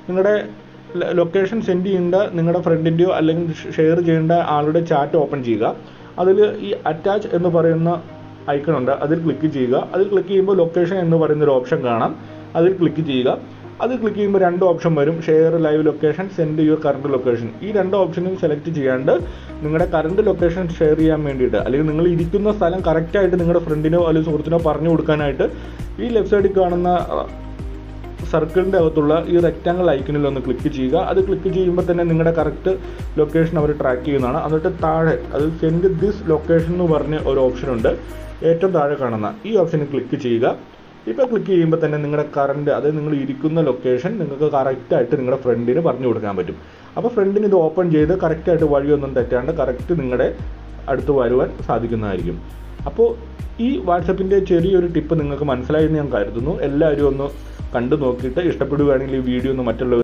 നിങ്ങളുടെ location send ചെയ്യേണ്ട നിങ്ങളുടെ ഫ്രണ്ടിൻ്റെയോ അല്ലെങ്കിൽ ഷെയർ ചെയ്യേണ്ട ആളുടെ ചാറ്റ് ഓപ്പൺ ചെയ്യുക അതിൽ ഈ അറ്റാച്ച് എന്ന് പറയുന്ന ഐക്കൺ ഉണ്ട് അതിൽ ക്ലിക്ക് ചെയ്യുക അതിൽ ക്ലിക്ക് ചെയ്യുമ്പോൾ ലൊക്കേഷൻ എന്ന് പറയുന്ന ഒരു ഓപ്ഷൻ കാണാം അതിൽ ക്ലിക്ക് ചെയ്യുക അത് ക്ലിക്ക് ചെയ്യുമ്പോൾ രണ്ട് ഓപ്ഷൻ വരും share live location send your current location ഈ രണ്ട് ഓപ്ഷനും സെലക്ട് ചെയ്യാണ്ട് നിങ്ങളുടെ കറണ്ട് ലൊക്കേഷൻ ഷെയർ ചെയ്യാൻ വേണ്ടിയിട്ട് അല്ലെങ്കിൽ നിങ്ങൾ ഇരിക്കുന്ന സ്ഥലം കറക്റ്റായിട്ട് നിങ്ങളുടെ ഫ്രണ്ടിനോ അല്ലെങ്കിൽ സുഹൃത്തിനോ പറഞ്ഞു കൊടുക്കാനായിട്ട് ഈ ലെഫ്റ്റ് സൈഡിൽ കാണുന്ന സർക്കിളിൻ്റെ അകത്തുള്ള ഈ റെക്റ്റാങ്കിൾ ഐക്കണിൽ ഒന്ന് ക്ലിക്ക് ചെയ്യുക അത് ക്ലിക്ക് ചെയ്യുമ്പോൾ തന്നെ നിങ്ങളുടെ കറക്റ്റ് ലൊക്കേഷൻ അവർ ട്രാക്ക് ചെയ്യുന്നതാണ് എന്നിട്ട് താഴെ അത് സെൻഡ് ദിസ് ലൊക്കേഷൻ എന്ന് പറഞ്ഞ ഒരു ഓപ്ഷൻ ഉണ്ട് ഏറ്റവും താഴെ കാണുന്ന ഈ ഓപ്ഷനിൽ ക്ലിക്ക് ചെയ്യുക ഇപ്പോൾ ക്ലിക്ക് ചെയ്യുമ്പോൾ തന്നെ നിങ്ങളുടെ കറണ്ട് അതായത് നിങ്ങൾ ഇരിക്കുന്ന ലൊക്കേഷൻ നിങ്ങൾക്ക് കറക്റ്റായിട്ട് നിങ്ങളുടെ ഫ്രണ്ടിന് പറഞ്ഞു കൊടുക്കാൻ പറ്റും അപ്പോൾ ഫ്രണ്ടിന് ഇത് ഓപ്പൺ ചെയ്ത് കറക്റ്റായിട്ട് വഴിയൊന്നും തെറ്റാണ്ട് കറക്റ്റ് നിങ്ങളുടെ അടുത്ത് വരുവാൻ സാധിക്കുന്നതായിരിക്കും അപ്പോൾ ഈ വാട്സപ്പിൻ്റെ ചെറിയൊരു ടിപ്പ് നിങ്ങൾക്ക് മനസ്സിലായി എന്ന് ഞാൻ കരുതുന്നു എല്ലാവരും ഒന്ന് കണ്ടു നോക്കിയിട്ട് ഇഷ്ടപ്പെടുകയാണെങ്കിൽ ഈ വീഡിയോ ഒന്ന് മറ്റുള്ളവർ